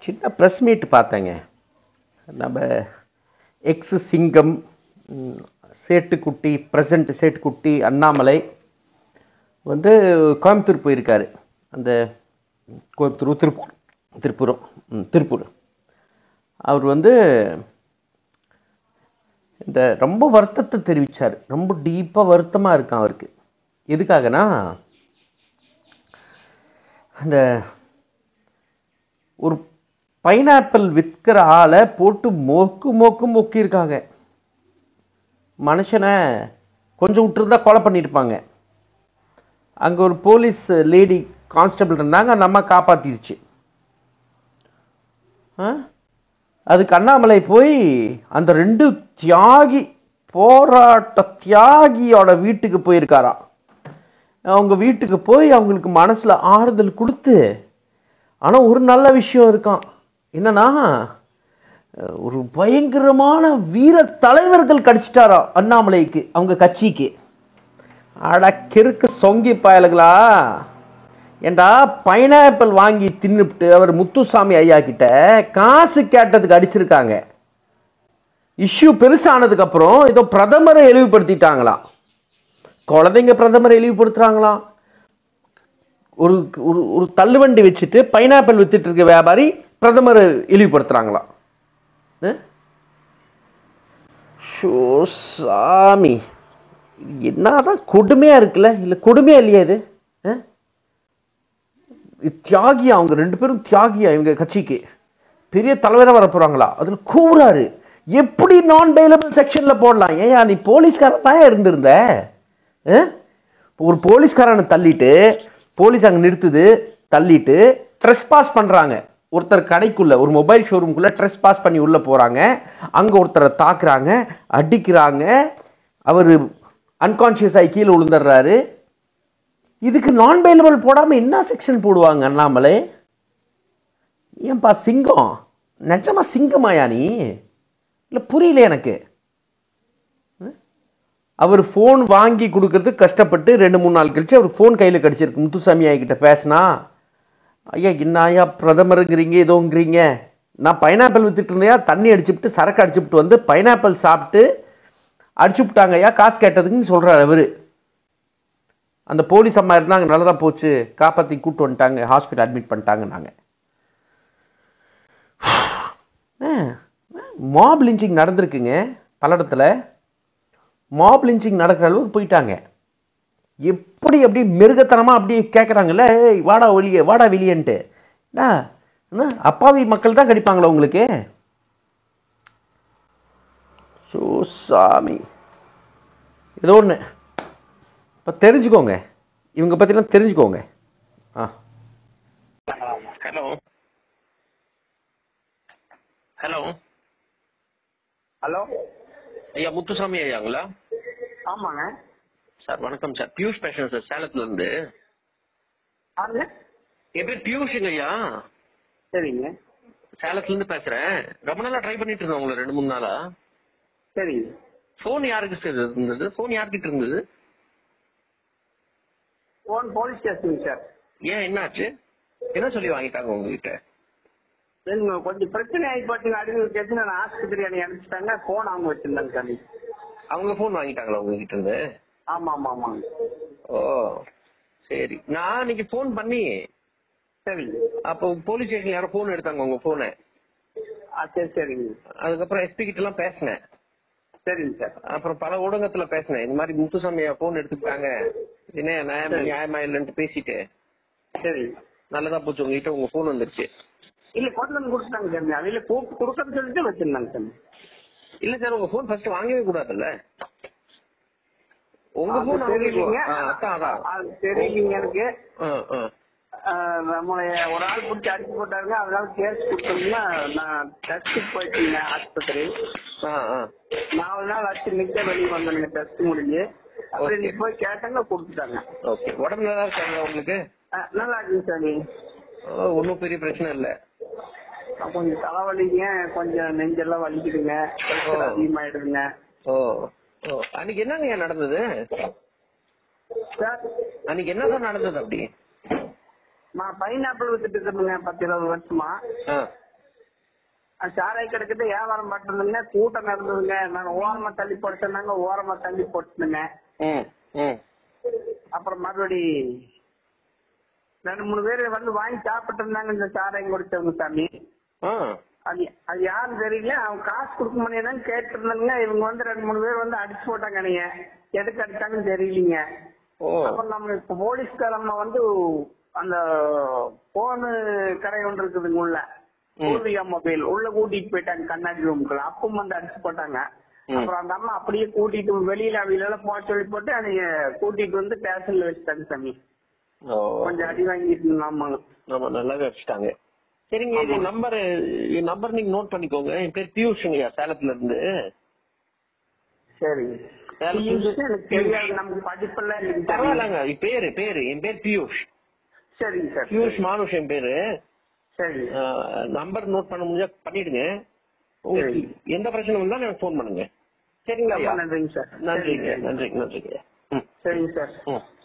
சின்ன press meet பார்த்தேங்க நம்ம எக்ஸ் சிங்கம் ம், சேட்டுக்குட்டி ப்ரெசண்ட் சேட்டுக்குட்டி அண்ணாமலை வந்து கோயம்புத்தூர் போயிருக்காரு அந்த கோயம்புத்தூர் திருப்பூர் திருப்பூரம் ம், திருப்பூர் அவர் வந்து இந்த ரொம்ப வருத்தத்தை தெரிவித்தார் ரொம்ப டீப்பாக வருத்தமாக இருக்கான் அவருக்கு எதுக்காகனா அந்த ஒரு பைனாப்பிள் விற்கிற ஆளை போட்டு மொக்கு மொக்கு மொக்கியிருக்காங்க மனுஷனை கொஞ்சம் விட்டுருந்தா கொலை பண்ணியிருப்பாங்க அங்கே ஒரு போலீஸ் லேடி கான்ஸ்டபிள் இருந்தாங்க அந்த அம்மா காப்பாற்றிருச்சு ஆ அதுக்கு அண்ணாமலை போய் அந்த ரெண்டு தியாகி போராட்ட தியாகியோட வீட்டுக்கு போயிருக்காராம் அவங்க வீட்டுக்கு போய் அவங்களுக்கு மனசில் ஆறுதல் கொடுத்து ஆனால் ஒரு நல்ல விஷயம் இருக்கான் என்னன்னா அஹ், ஒரு பயங்கரமான வீர தலைவர்கள் கடிச்சிட்டாராம் அண்ணாமலைக்கு அவங்க கட்சிக்கு அட கிறுக்கு சொங்கி பயலுகளா ஏண்டா பைனாப்பிள் வாங்கி தின்னுபிட்டு அவர் முத்துசாமி ஐயா கிட்ட காசு கேட்டதுக்கு அடிச்சிருக்காங்க இஷ்யூ பெருசானதுக்கு அப்புறம் ஏதோ பிரதமரை இழிவுபடுத்திட்டாங்களாம் குழந்தைங்க பிரதமரை இழிவுபடுத்துறாங்களாம் ஒரு ஒரு ஒரு தள்ளுவண்டி வச்சுட்டு பைனாப்பிள் வித்துட்டு இருக்க வியாபாரி பிரதமரை இழிவுபடுத்துறாங்களாம் அஹ்? ஷோ சாமி என்னதான் கொடுமையா இருக்குல்ல இல்லை கொடுமையா இல்லையா இது அஹ்? தியாகியா அவங்க ரெண்டு பேரும் தியாகியா இவங்க கட்சிக்கு பெரிய தலைவராக வர போறாங்களா அதுல கூவுறாரு எப்படி நான் பெயிலபிள் செக்ஷன்ல போடலாம் ஏயா நீ போலீஸ்காரன் தான் இருந்திருந்த அஹ்? ஒரு போலீஸ்காரனை தள்ளிட்டு போலீஸ் அங்கே நிறுத்துது தள்ளிட்டு ட்ரெஸ் பாஸ் பண்றாங்க ஒருத்தர் கடைக்குள்ள ஒரு மொபைல் ஷோரூம்குள்ள ட்ரெஸ் பாஸ் பண்ணி உள்ள போறாங்க அங்க ஒருத்தரை தாக்குறாங்க அடிக்கிறாங்க அவர் அன்கான்ஷியஸ் ஆகி கீழே விழுந்துடுறாரு இதுக்கு நான் பெயிலபிள் போடாம என்ன செக்ஷன் போடுவாங்க அண்ணாமலை ஏன்பா சிங்கம் நிஜமா சிங்கமாயா நீ இல்லை புரியல எனக்கு அவர் ஃபோன் வாங்கி கொடுக்கறதுக்கு கஷ்டப்பட்டு ரெண்டு மூணு நாள் கழிச்சு அவர் ஃபோன் கையில் கிடச்சிருக்கு முத்துசாமி ஐயா கிட்ட பேசினா ஐயா என்ன ஐயா பிரதமருங்கிறீங்க ஏதோங்கிறீங்க நான் பைனாப்பிள் வித்துட்டு இருந்தேயா தண்ணி அடிச்சுப்புட்டு சரக்கு அடிச்சுப்புட்டு வந்து பைனாப்பிள் சாப்பிட்டு அடிச்சுப்புட்டாங்க ஐயா காசு கேட்டதுக்குன்னு சொல்கிறார் அவர் அந்த போலீஸ் அம்மா இருந்தாங்க நல்லதாக போச்சு காப்பாற்றி கூட்டு வந்துட்டாங்க ஹாஸ்பிட்டல் அட்மிட் பண்ணிட்டாங்க நாங்கள் மாப் லிஞ்சிங் நடந்திருக்குங்க பல்லடத்தில் மாப் லிஞ்சிங் நடக்கிற அளவுக்கு போயிட்டாங்க எப்படி அப்படி மிருகத்தனமாக அப்படி கேட்குறாங்கல்ல ஏய் வாடா வெளியே வாடா வெளியேன்ட்டு என்ன என்ன அப்பாவி மக்கள் தான் கடிப்பாங்களா உங்களுக்கு ஸோ சாமி ஏதோ ஒன்று இப்போ தெரிஞ்சுக்கோங்க இவங்க பற்றிலாம் தெரிஞ்சுக்கோங்க ஆ ஹலோ ஹலோ ஹலோ ஐயா முத்துசாமி ஐயாங்களா ஆமாங்க சார் வணக்கம் சார் பியூஷ் பேசுறேன் சார் சேலத்துல இருந்து ஆமாங்க என் பேர் பியூஷுங்க ஐயா சரிங்க சேலத்துல இருந்து பேசுறேன் ரொம்ப நாளா ட்ரை பண்ணிட்டு இருந்தேன் உங்களை ரெண்டு மூணு நாளா சரிங்க ஃபோன் யாருக்கு சார் இருந்தது ஃபோன் யார்கிட்ட இருந்தது ஃபோன் போலீஸ் ஸ்டேஷன் சார் ஏன் என்னாச்சு என்ன சொல்லி வாங்கிட்டாங்க உங்ககிட்ட சரிங்க கொஞ்சம் பிரச்சனை ஆகி போச்சுங்க அடிமை கேட்டு நான் ஆஸ்பத்திரி அணி அனுப்பிச்சிட்டாங்க ஃபோன் அவங்க வச்சிருந்தாங்க சார் அவங்க ஃபோன் வாங்கிட்டாங்களா உங்ககிட்ட இருந்து ஆமா ஆமா ஆமாங்க ஓ சரி நான் அன்னைக்கு ஃபோன் பண்ணி சரிங்க அப்போ போலீஸ் ஸ்டேஷன் யாரோ ஃபோன் எடுத்தாங்க உங்க ஃபோனை ஆ சரி சரிங்க அதுக்கப்புறம் எஸ்பி கிட்ட எல்லாம் பேசினேன் சரிங்க சார் அப்புறம் பல ஊடகத்துல பேசினேன் இந்த மாதிரி முத்துசாமி போன் எடுத்துக்கிட்டாங்க என்ன நியாயமா நியாயமா இல்லைன்ட்டு பேசிட்டு சரி நல்லதா போச்சு உங்ககிட்ட உங்க போன் வந்துருச்சு இல்ல கொண்டு வந்து கொடுத்தாங்க சார் அவையில கூப்பிட்டு கொடுக்கறன்னு சொல்லிட்டு வச்சிருந்தாங்க சார் இல்ல சார் உங்க போன் ஃபர்ஸ்ட் வாங்கவே கூடாதுல்ல உங்க அது போன் தெரியலீங்க அதான் அதான் அது தெரியலீங்க எனக்கு ஆ, ஆ. ஆஹ் நம்மளை ஒரு ஆள் பிடிச்சி அடிச்சு போட்டாருங்க அதனால கேஸ் கொடுத்தோம்னா நான் டெஸ்ட்டுக்கு போயிட்டு இருந்தேன் ஆஸ்பத்திரி ஆ, ஆ. நாலு நாள் ஆச்சு நிக்க வெளியே வந்தேனுங்க டெஸ்ட் முடிஞ்சு அப்புறம் Okay. இன்னைக்கு போய் கேட்டாங்க கொடுத்துட்டாங்க ஓகே உடம்பு நல்லா இருக்காங்க உங்களுக்கு ஆஹ் நல்லா இருக்குங்க சார் ஒன்றும் பெரிய பிரச்சனை இல்ல கொஞ்சம் தலைவலிங்க கொஞ்சம் நெஞ்செல்லாம் வலிக்குதுங்க pressure ஓ. அதிகமாயிடுதுங்க ஓ ஓ அன்னைக்கு என்னங்க ஏன் நடந்தது சார் அன்னைக்கு என்ன நடந்தது அப்படி நான் பைனாப்பிள் வித்துட்டு இருக்கேங்க பத்து இருபது வருஷமா ஆ சாராய் கடைக்கிட்ட வியாபாரம் பண்றதுங்க கூட்டம் நடந்ததுங்க நாங்க ஓரமா தள்ளி போட சொன்னாங்க ஓரமா தள்ளி போட்டுங்க ம் ம் அப்புறம் மறுபடி ரெண்டு மூணு பேர் வந்து வாங்கி சாப்பிட்டு இருந்தாங்க இந்த சாராயம் குடிச்சவங்க சாமி ஆ அது அது யாரும் தெரியல அவங்க காசு கொடுக்க முடியாதுன்னு கேட்டு இருந்தாங்க இவங்க வந்து ரெண்டு மூணு பேர் வந்து அடிச்சு போட்டாங்க நீங்க எதுக்கு அடிச்சாங்கன்னு தெரியலீங்க ஓ அப்புறம் நம்ம இப்ப போலீஸ்காரம்மா வந்து அந்த போனு கடை ஒன்று இருக்குதுங்க உள்ள ம். பூர்விகா மொபைல் உள்ள கூட்டிட்டு போயிட்டாங்க கண்ணாடி ரூமுக்குள்ள அப்பவும் வந்து அடிச்சு போட்டாங்க ம். அப்புறம் அந்த அம்மா அப்படியே கூட்டிட்டு வெளியில அவையில எல்லாம் போக சொல்லி போட்டு அதைய கூட்டிட்டு வந்து ஸ்டேஷன்ல வச்சுட்டாங்க சாமி ஓ கொஞ்சம் அடி வாங்கிட்டு ஆமாங்க ஆமா நல்லாவே வச்சுட்டாங்க சரிங்க இது நம்பர் நம்பர் நீங்க நோட் பண்ணிக்கோங்க என் பேர் பியூஷ்ங்கய்யா சேலத்துல இருந்து சரிங்க வேலை பியூஷ் செஞ்சு- எனக்கு தெரியாது நமக்கு படிப்பெல்லாம் எனக்கு தெரியாது. பரவாயில்லங்க இது பேரு பேரு என் பேர் பியூஷ் சரிங்க சார் பியூஷ் மானுஷ் என் பேரு சரிங்க நம்பர் நோட் பண்ண முடிஞ்சா பண்ணிடுங்க உங்களுக்கு எந்த பிரச்சனை வந்தாலும் எனக்கு ஃபோன் பண்ணுங்க சரிங்களா ஐயா ரொம்ப நன்றிங்க சார் நன்றிங்க சரிங்க. நன்றிங்க நன்றிங்க ம் சரிங்க சார் ம்